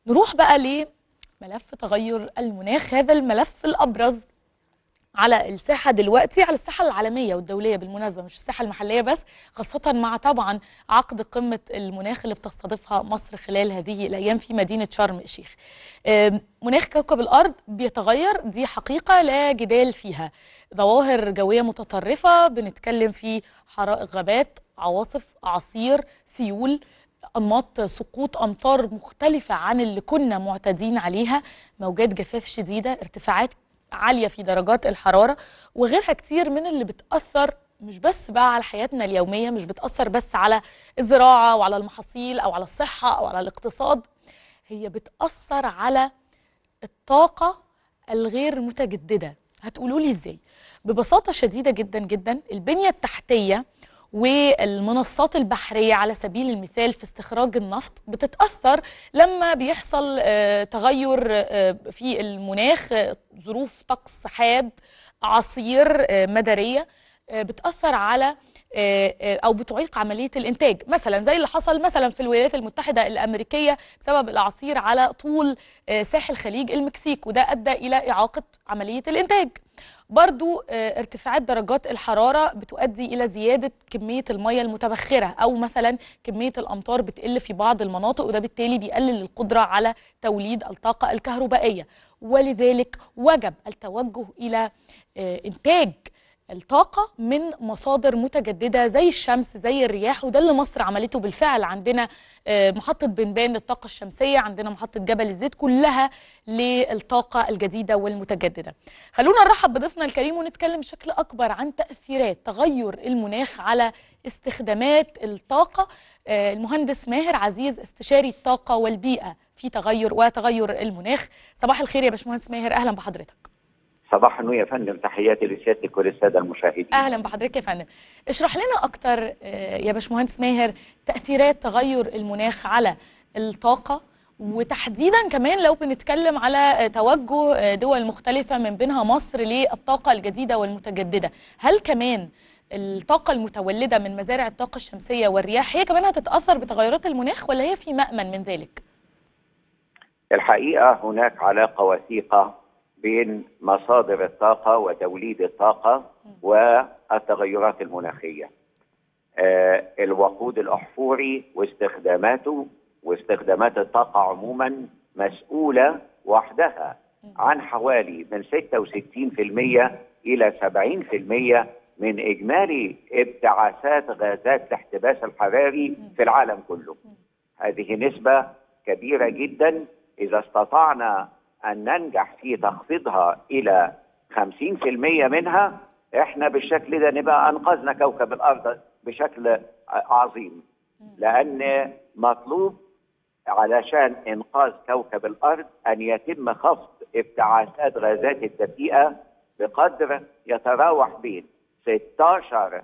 نروح بقى لملف تغير المناخ هذا الملف الابرز على الساحه دلوقتي على الساحه العالميه والدوليه بالمناسبه مش الساحه المحليه بس خاصه مع طبعا عقد قمه المناخ اللي بتستضيفها مصر خلال هذه الايام في مدينه شرم الشيخ. آم، مناخ كوكب الارض بيتغير دي حقيقه لا جدال فيها. ظواهر جويه متطرفه بنتكلم في حرائق غابات، عواصف، اعاصير، سيول انماط سقوط امطار مختلفه عن اللي كنا معتادين عليها موجات جفاف شديده ارتفاعات عاليه في درجات الحراره وغيرها كتير من اللي بتاثر مش بس بقى على حياتنا اليوميه مش بتاثر بس على الزراعه وعلى المحاصيل او على الصحه او على الاقتصاد هي بتاثر على الطاقه الغير متجدده هتقولوا لي ازاي ببساطه شديده جدا جدا البنيه التحتيه والمنصات البحريه على سبيل المثال في استخراج النفط بتتاثر لما بيحصل آه، تغير آه، في المناخ آه، ظروف طقس حاد اعاصير آه، مداريه آه، بتاثر على آه، آه، او بتعيق عمليه الانتاج مثلا زي اللي حصل مثلا في الولايات المتحده الامريكيه بسبب الاعاصير على طول آه، ساحل خليج المكسيك وده ادى الى اعاقه عمليه الانتاج برضو آه، ارتفاعات درجات الحرارة بتؤدي إلى زيادة كمية المية المتبخرة أو مثلا كمية الأمطار بتقل في بعض المناطق وده بالتالي بيقلل القدرة على توليد الطاقة الكهربائية ولذلك وجب التوجه إلى آه، إنتاج الطاقة من مصادر متجددة زي الشمس زي الرياح وده اللي مصر عملته بالفعل عندنا آه، محطة بنبان للطاقة الشمسية عندنا محطة جبل الزيت كلها للطاقة الجديدة والمتجددة خلونا نرحب بضيفنا الكريم ونتكلم بشكل أكبر عن تأثيرات تغير المناخ على استخدامات الطاقة آه، المهندس ماهر عزيز استشاري الطاقة والبيئة في تغير وتغير المناخ صباح الخير يا باشمهندس ماهر أهلا بحضرتك صباح النور يا فندم تحياتي لسيادتك وللساده المشاهدين اهلا بحضرتك يا فندم اشرح لنا اكتر آه، يا باشمهندس ماهر تاثيرات تغير المناخ على الطاقه وتحديدا كمان لو بنتكلم على آه، توجه آه، دول مختلفه من بينها مصر للطاقه الجديده والمتجدده هل كمان الطاقه المتولده من مزارع الطاقه الشمسيه والرياح هي كمان هتتاثر بتغيرات المناخ ولا هي في مأمن من ذلك الحقيقه هناك علاقه وثيقه بين مصادر الطاقه وتوليد الطاقه والتغيرات المناخيه آه، الوقود الاحفوري واستخداماته واستخدامات الطاقه عموما مسؤوله وحدها عن حوالي من 66% الى 70% من اجمالي ابتعاثات غازات الاحتباس الحراري في العالم كله. هذه نسبه كبيره جدا اذا استطعنا ان ننجح في تخفيضها الى 50% منها احنا بالشكل ده نبقى انقذنا كوكب الارض بشكل عظيم لان مطلوب علشان انقاذ كوكب الارض ان يتم خفض ابتعاثات غازات الدفيئه بقدر يتراوح بين 16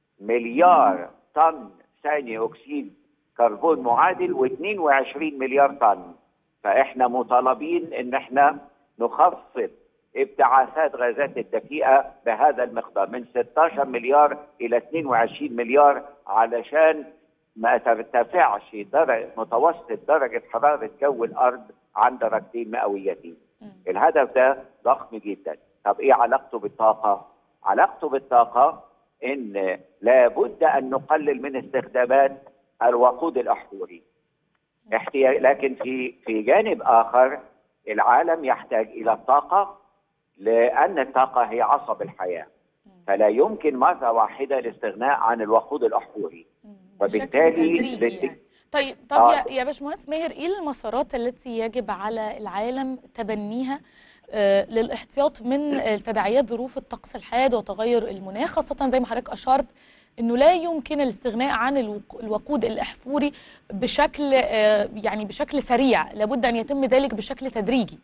مليار طن ثاني اكسيد كربون معادل و22 مليار طن فاحنا مطالبين ان احنا نخفض ابتعاثات غازات الدفيئه بهذا المقدار من 16 مليار الى 22 مليار علشان ما ترتفعش درجة متوسط درجة حرارة جو الأرض عن درجتين مئويتين. الهدف ده ضخم جدا. طب إيه علاقته بالطاقة؟ علاقته بالطاقة إن لابد أن نقلل من استخدامات الوقود الأحفوري. احتياج لكن في في جانب آخر العالم يحتاج إلى الطاقة لأن الطاقة هي عصب الحياة. فلا يمكن مرة واحدة الاستغناء عن الوقود الأحفوري. وبالتالي بشكل تدريجي بت- يعني. طيب طب آه. يا يا باشمهندس ماهر ايه المسارات التي يجب على العالم تبنيها آه، للاحتياط من آه، تداعيات ظروف الطقس الحاد وتغير المناخ خاصة زي ما حضرتك أشرت انه لا يمكن الاستغناء عن الوق- الوقود الاحفوري بشكل آه، يعني بشكل سريع لابد ان يتم ذلك بشكل تدريجي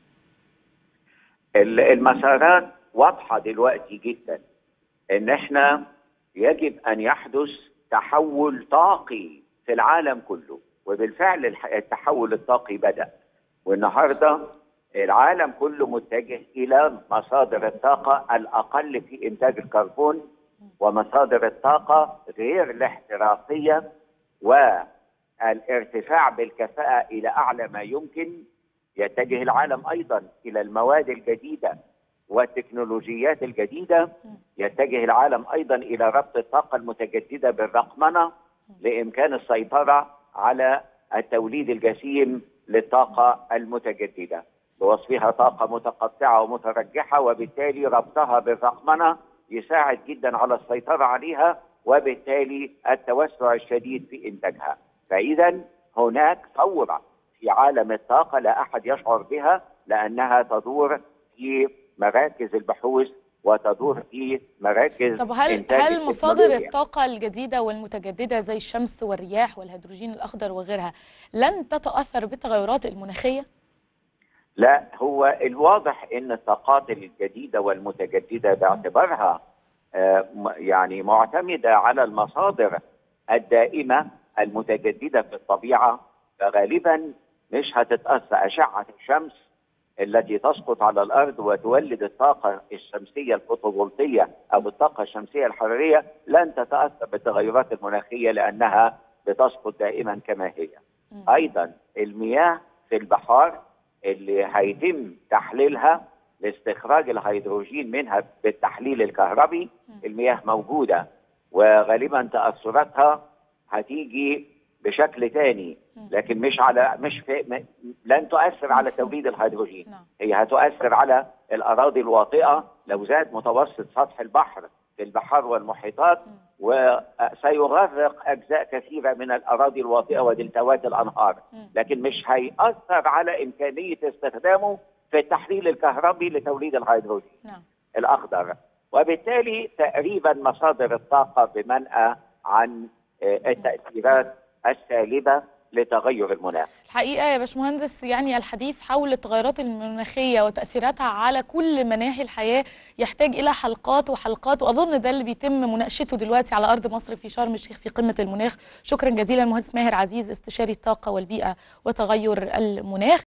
ال- المسارات واضحه دلوقتي جدا ان احنا يجب ان يحدث تحول طاقي في العالم كله وبالفعل الح- التحول الطاقي بدا والنهارده العالم كله متجه الى مصادر الطاقه الاقل في انتاج الكربون ومصادر الطاقه غير الاحتراقيه والارتفاع بالكفاءه الى اعلى ما يمكن يتجه العالم ايضا الى المواد الجديده والتكنولوجيات الجديده يتجه العالم ايضا الى ربط الطاقه المتجدده بالرقمنه لامكان السيطره على التوليد الجسيم للطاقه المتجدده بوصفها طاقه متقطعه ومترجحه وبالتالي ربطها بالرقمنه يساعد جدا على السيطره عليها وبالتالي التوسع الشديد في انتاجها فاذا هناك ثوره في عالم الطاقه لا احد يشعر بها لانها تدور في مراكز البحوث وتدور في مراكز طب هل إنتاج هل مصادر التكنولوجيا. الطاقة الجديدة والمتجددة زي الشمس والرياح والهيدروجين الأخضر وغيرها لن تتأثر بالتغيرات المناخية؟ لا هو الواضح ان الطاقات الجديده والمتجدده باعتبارها آه، م- يعني معتمده على المصادر الدائمه المتجدده في الطبيعه فغالبا مش هتتاثر اشعه الشمس التي تسقط على الارض وتولد الطاقه الشمسيه الفوتوفولتيه او الطاقه الشمسيه الحراريه لن تتاثر بالتغيرات المناخيه لانها بتسقط دائما كما هي. مم. ايضا المياه في البحار اللي هيتم تحليلها لاستخراج الهيدروجين منها بالتحليل الكهربي المياه موجوده وغالبا تاثراتها هتيجي بشكل تاني لكن مش على مش في م- لن تؤثر على مفهوم. توليد الهيدروجين نعم. هي هتؤثر على الاراضي الواطئه لو زاد متوسط سطح البحر في البحار والمحيطات وسيغرق اجزاء كثيره من الاراضي الواطئه ودلتوات الانهار مم. لكن مش هيأثر على امكانيه استخدامه في التحليل الكهربي لتوليد الهيدروجين نعم الاخضر وبالتالي تقريبا مصادر الطاقه بمنأى عن آه، التاثيرات السالبه لتغير المناخ الحقيقة يا باشمهندس يعني الحديث حول التغيرات المناخية وتأثيراتها على كل مناحي الحياة يحتاج إلى حلقات وحلقات وأظن ده اللي بيتم مناقشته دلوقتي على أرض مصر في شرم الشيخ في قمة المناخ شكرا جزيلا مهندس ماهر عزيز استشاري الطاقة والبيئة وتغير المناخ